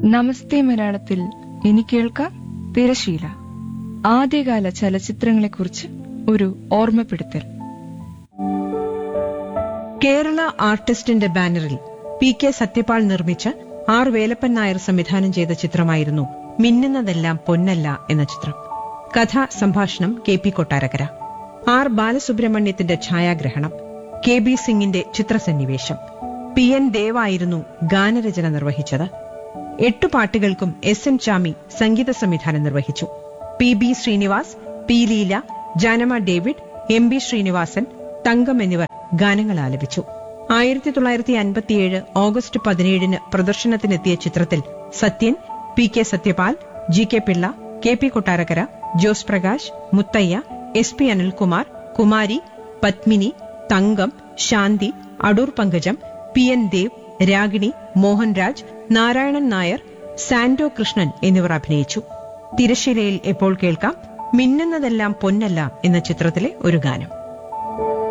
നമസ്തേ മലയാളത്തിൽ ഇനി കേൾക്കാം തിരശീല ആദ്യകാല ചലച്ചിത്രങ്ങളെക്കുറിച്ച് ഒരു ഓർമ്മപ്പെടുത്തൽ കേരള ആർട്ടിസ്റ്റിന്റെ ബാനറിൽ പി കെ സത്യപാൽ നിർമ്മിച്ച് ആർ വേലപ്പൻ നായർ സംവിധാനം ചെയ്ത ചിത്രമായിരുന്നു മിന്നുന്നതെല്ലാം പൊന്നല്ല എന്ന ചിത്രം കഥ സംഭാഷണം കെ പി കൊട്ടാരക്കര ആർ ബാലസുബ്രഹ്മണ്യത്തിന്റെ ഛായാഗ്രഹണം കെ ബി സിംഗിന്റെ ചിത്രസന്നിവേശം പി എൻ ദേവായിരുന്നു ഗാനരചന നിർവഹിച്ചത് എട്ടു പാട്ടുകൾക്കും എസ് എൻ ചാമി സംഗീത സംവിധാനം നിർവഹിച്ചു P B Srinivas P Leela Janamma David M B Sreenivasan Thankam എന്നിവർ ഗാനങ്ങൾ ആലപിച്ചു ആയിരത്തി തൊള്ളായിരത്തി അൻപത്തിയേഴ് ഓഗസ്റ്റ് പതിനേഴിന് പ്രദർശനത്തിനെത്തിയ ചിത്രത്തിൽ Sathyan P K Sathyapal G K Pillai K P Kottarakkara Jose Prakash Muthaiah S P Anilkumar Kumari Padmini Thankam Shanthi Adoor Pankajam P N Dev Ragini Mohanraj Narayanan Nair Santo Krishnan എന്നിവർ അഭിനയിച്ചു തിരശ്ശീലയിൽ എപ്പോൾ കേൾക്കാം മിന്നുന്നതെല്ലാം പൊന്നല്ല എന്ന ചിത്രത്തിലെ ഒരു ഗാനം